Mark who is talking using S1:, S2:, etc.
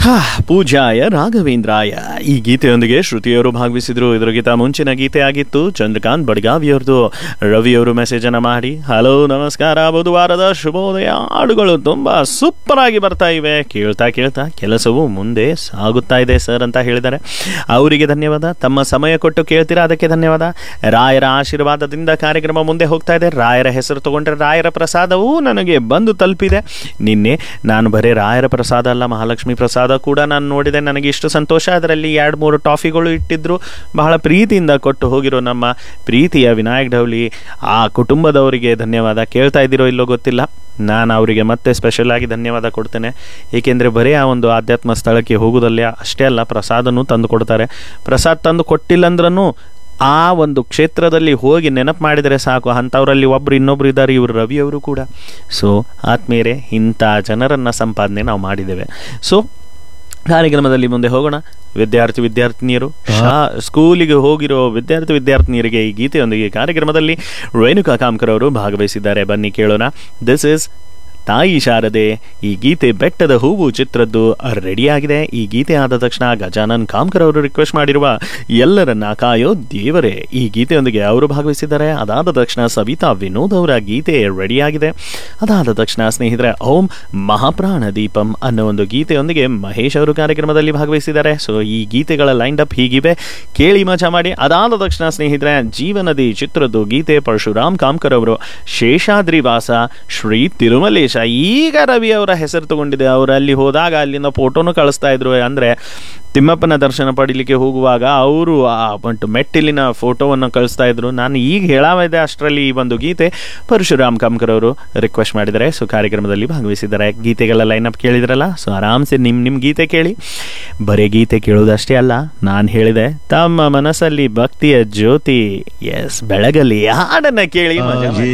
S1: ಹಾ, ಪೂಜ್ಯಾಯ ರಾಘವೇಂದ್ರಾಯ ಈ ಗೀತೆಯೊಂದಿಗೆ ಶ್ರುತಿಯವರು ಭಾಗವಹಿಸಿದ್ರು ಇದರಗಿಂತ ಮುಂಚಿನ ಗೀತೆ ಆಗಿತ್ತು ಚಂದ್ರಕಾಂತ್ ಬಡ್ಗಾವಿಯವ್ರದ್ದು ರವಿಯವರು ಮೆಸೇಜ್ ಅನ್ನ ಮಾಡಿ ಹಲೋ ನಮಸ್ಕಾರ ಬುಧವಾರದ ಶುಭೋದಯ ಹಾಡುಗಳು ತುಂಬಾ ಸೂಪರ್ ಆಗಿ ಬರ್ತಾ ಇವೆ ಕೇಳ್ತಾ ಕೇಳ್ತಾ ಕೆಲಸವು ಮುಂದೆ ಸಾಗುತ್ತಾ ಇದೆ ಸರ್ ಅಂತ ಹೇಳಿದ್ದಾರೆ ಅವರಿಗೆ ಧನ್ಯವಾದ ತಮ್ಮ ಸಮಯ ಕೊಟ್ಟು ಕೇಳ್ತೀರಾ ಅದಕ್ಕೆ ಧನ್ಯವಾದ ರಾಯರ ಆಶೀರ್ವಾದದಿಂದ ಕಾರ್ಯಕ್ರಮ ಮುಂದೆ ಹೋಗ್ತಾ ಇದೆ ರಾಯರ ಹೆಸರು ತಗೊಂಡ್ರೆ ರಾಯರ ಪ್ರಸಾದವೂ ನನಗೆ ಬಂದು ತಲುಪಿದೆ ನಿನ್ನೆ ನಾನು ಬರೀ ರಾಯರ ಪ್ರಸಾದ ಅಲ್ಲ ಮಹಾಲಕ್ಷ್ಮಿ ಪ್ರಸಾದ ಕೂಡ ನಾನು ನೋಡಿದೆ ನನಗೆ ಇಷ್ಟು ಸಂತೋಷ ಅದರಲ್ಲಿ ಎರಡು ಮೂರು ಟಾಫಿಗಳು ಇಟ್ಟಿದ್ರು ಬಹಳ ಪ್ರೀತಿಯಿಂದ ಕೊಟ್ಟು ಹೋಗಿರೋ ನಮ್ಮ ಪ್ರೀತಿಯ ವಿನಾಯಕ್ ಡೌಲಿ ಆ ಕುಟುಂಬದವರಿಗೆ ಧನ್ಯವಾದ ಕೇಳ್ತಾ ಇದ್ದೀರೋ ಇಲ್ಲೋ ಗೊತ್ತಿಲ್ಲ ನಾನು ಅವರಿಗೆ ಮತ್ತೆ ಸ್ಪೆಷಲ್ ಆಗಿ ಧನ್ಯವಾದ ಕೊಡ್ತೇನೆ ಏಕೆಂದರೆ ಬರೀ ಆ ಒಂದು ಆಧ್ಯಾತ್ಮ ಸ್ಥಳಕ್ಕೆ ಹೋಗೋದಲ್ಲ ಅಷ್ಟೇ ಅಲ್ಲ ಪ್ರಸಾದನೂ ತಂದು ಕೊಡ್ತಾರೆ ಪ್ರಸಾದ ತಂದು ಕೊಟ್ಟಿಲ್ಲ ಅಂದ್ರೂ ಆ ಒಂದು ಕ್ಷೇತ್ರದಲ್ಲಿ ಹೋಗಿ ನೆನಪು ಮಾಡಿದರೆ ಸಾಕು ಅಂಥವರಲ್ಲಿ ಒಬ್ರು ಇನ್ನೊಬ್ರು ಇದ್ದಾರೆ ಇವರು ರವಿಯವರು ಕೂಡ ಸೊ ಆತ್ಮೀಯರೇ ಇಂಥ ಜನರನ್ನು ಸಂಪಾದನೆ ನಾವು ಮಾಡಿದ್ದೇವೆ ಸೊ ಕಾರ್ಯಕ್ರಮದಲ್ಲಿ ಮುಂದೆ ಹೋಗೋಣ ವಿದ್ಯಾರ್ಥಿ ವಿದ್ಯಾರ್ಥಿನಿಯರು ಶಾ ಸ್ಕೂಲಿಗೆ ಹೋಗಿರೋ ವಿದ್ಯಾರ್ಥಿ ವಿದ್ಯಾರ್ಥಿನಿಯರಿಗೆ ಈ ಗೀತೆಯೊಂದಿಗೆ ಕಾರ್ಯಕ್ರಮದಲ್ಲಿ ರೇಣುಕಾ ಕಾಮ್ಕರ್ ಅವರು ಭಾಗವಹಿಸಿದ್ದಾರೆ ಬನ್ನಿ ಕೇಳೋಣ ದಿಸ್ ಇಸ್ ತಾಯಿ ಶಾರದೆ ಈ ಗೀತೆ ಬೆಟ್ಟದ ಹೂವು ಚಿತ್ರದ್ದು ರೆಡಿಯಾಗಿದೆ ಈ ಗೀತೆ ಆದ ತಕ್ಷಣ ಗಜಾನನ್ ಕಾಮ್ಕರ್ ಅವರು ರಿಕ್ವೆಸ್ಟ್ ಮಾಡಿರುವ ಎಲ್ಲರನ್ನ ಕಾಯೋ ದೇವರೇ ಈ ಗೀತೆಯೊಂದಿಗೆ ಅವರು ಭಾಗವಹಿಸಿದ್ದಾರೆ ಅದಾದ ತಕ್ಷಣ ಸವಿತಾ ವಿನೋದ್ ಅವರ ಗೀತೆ ರೆಡಿಯಾಗಿದೆ ಅದಾದ ತಕ್ಷಣ ಸ್ನೇಹಿತರೆ ಓಂ ಮಹಾಪ್ರಾಣ ದೀಪಂ ಅನ್ನೋ ಒಂದು ಗೀತೆಯೊಂದಿಗೆ ಮಹೇಶ್ ಅವರು ಕಾರ್ಯಕ್ರಮದಲ್ಲಿ ಭಾಗವಹಿಸಿದ್ದಾರೆ ಸೊ ಈ ಗೀತೆಗಳ ಲೈನ್ ಅಪ್ ಹೀಗಿವೆ ಕೇಳಿ ಮಜಾ ಮಾಡಿ ಅದಾದ ತಕ್ಷಣ ಸ್ನೇಹಿತರೆ ಜೀವನದಿ ಚಿತ್ರದ್ದು ಗೀತೆ ಪರಶುರಾಮ್ ಕಾಮ್ಕರ್ ಅವರು ಶೇಷಾದ್ರಿ ವಾಸ ಶ್ರೀ ತಿರುಮಲೇಶ ಈಗ ರವಿ ಅವರ ಹೆಸರು ತಗೊಂಡಿದೆ ಅವರು ಅಲ್ಲಿ ಹೋದಾಗ ಅಲ್ಲಿಂದ ಫೋಟೋನು ಕಳಿಸ್ತಾ ಇದ್ರು ಅಂದ್ರೆ ತಿಮ್ಮಪ್ಪನ ದರ್ಶನ ಪಡಿಲಿಕ್ಕೆ ಹೋಗುವಾಗ ಅವರು ಆ ಒಂದು ಮೆಟ್ಟಿಲಿನ ಫೋಟೋವನ್ನು ಕಳಿಸ್ತಾ ಇದ್ರು ನಾನು ಈಗ ಹೇಳಾವಿದೆ ಅಷ್ಟರಲ್ಲಿ ಈ ಒಂದು ಗೀತೆ ಪರಶುರಾಮ್ ಕಾಮ್ಕರ್ ಅವರು ರಿಕ್ವೆಸ್ಟ್ ಮಾಡಿದ್ದಾರೆ ಸೊ ಕಾರ್ಯಕ್ರಮದಲ್ಲಿ ಭಾಗವಹಿಸಿದ್ದಾರೆ ಗೀತೆಗಳ ಲೈನ್ ಅಪ್ ಕೇಳಿದ್ರಲ್ಲ ಸೊ ಆರಾಮ್ಸೆ ನಿಮ್ ನಿಮ್ ಗೀತೆ ಕೇಳಿ ಬರೀ ಗೀತೆ ಕೇಳೋದಷ್ಟೇ ಅಲ್ಲ ನಾನು ಹೇಳಿದೆ ತಮ್ಮ ಮನಸ್ಸಲ್ಲಿ ಭಕ್ತಿಯ ಜ್ಯೋತಿ ಎಸ್ ಬೆಳಗಲಿ ಹಾಡನ್ನ ಕೇಳಿ ಮಜಾ ಮಾಡಿ.